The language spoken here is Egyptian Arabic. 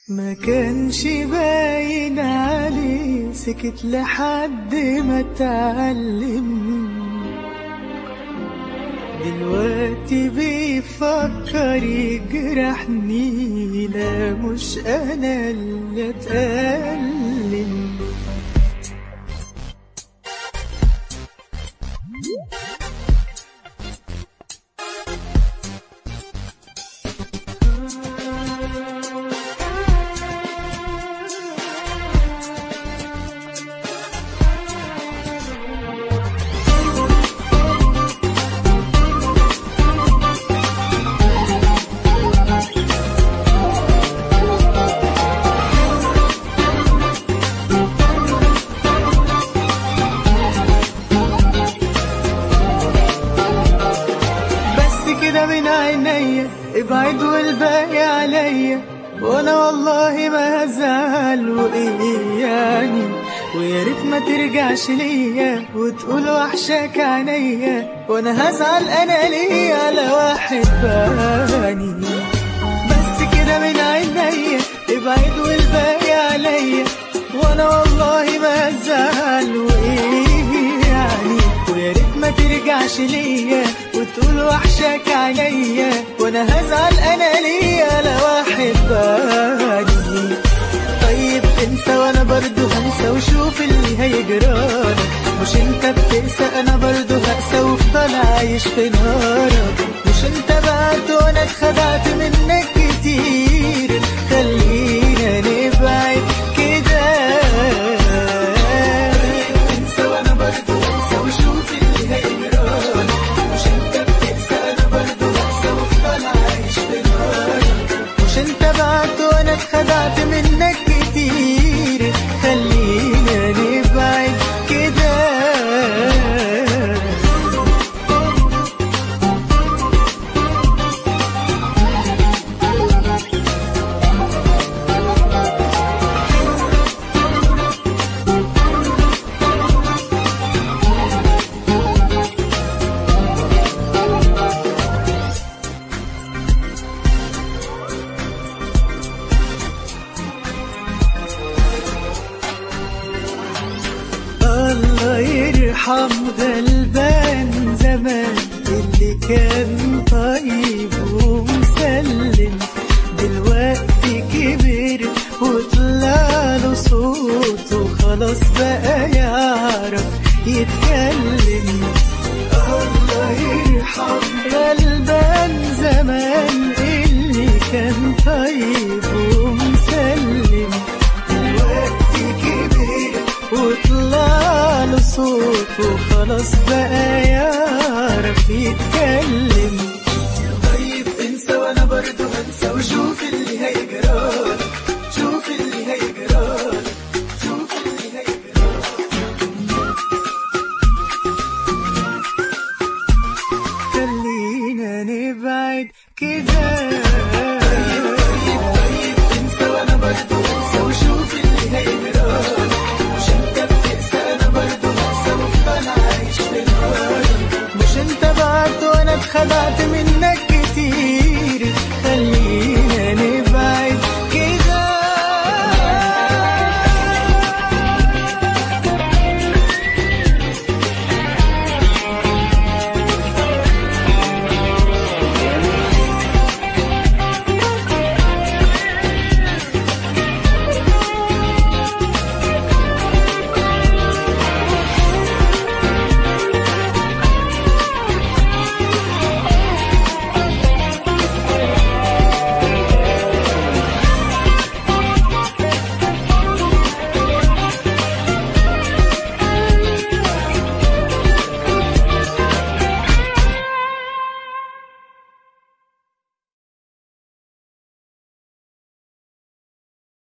ما كانش باين عليه سكت لحد ما اتعلم دلوقتي بيفكر يجرحني لا مش انا اللي اتألم بس كده من عينيا ابعد والباقي عليا وانا والله ما هزعل وايه يعني ويا ريت ما ترجعش ليا وتقول وحشك عينيا وانا هزعل انا ليا لو واحد باني بس كده من عينيا ابعد والباقي عليا وانا والله ما هزعل وايه يعني ويا ريت ما ترجعش ليا وتقول وحشك عليا وانا هزعل انا ليا لو احبك طيب انسى وانا برضو هنسى وشوف اللي هيجرالك مش انت بتنسى انا برضو هقسى وافضل عايش في نارك مش انت بعت وانا اتخدعت منك كتير خلينا نبعد كده انسى وانا برضو هنسى وشوف اللي هيجرالك مش انت بتنسى انا برضو هقسى وافضل عايش في نارك مش انت بعت وانا اتخدعت منك كتير خلينا نبعد كده الله يرحم غلبان زمان اللي كان طيب ومسلم دلوقتي كبر وطلع له صوت وخلاص بقى يعرف يتكلم الله يرحم غلبان زمان اللي كان طيب ومسلم دلوقتي كبر وطلع له صوت وخلاص بقى يعرف يتكلم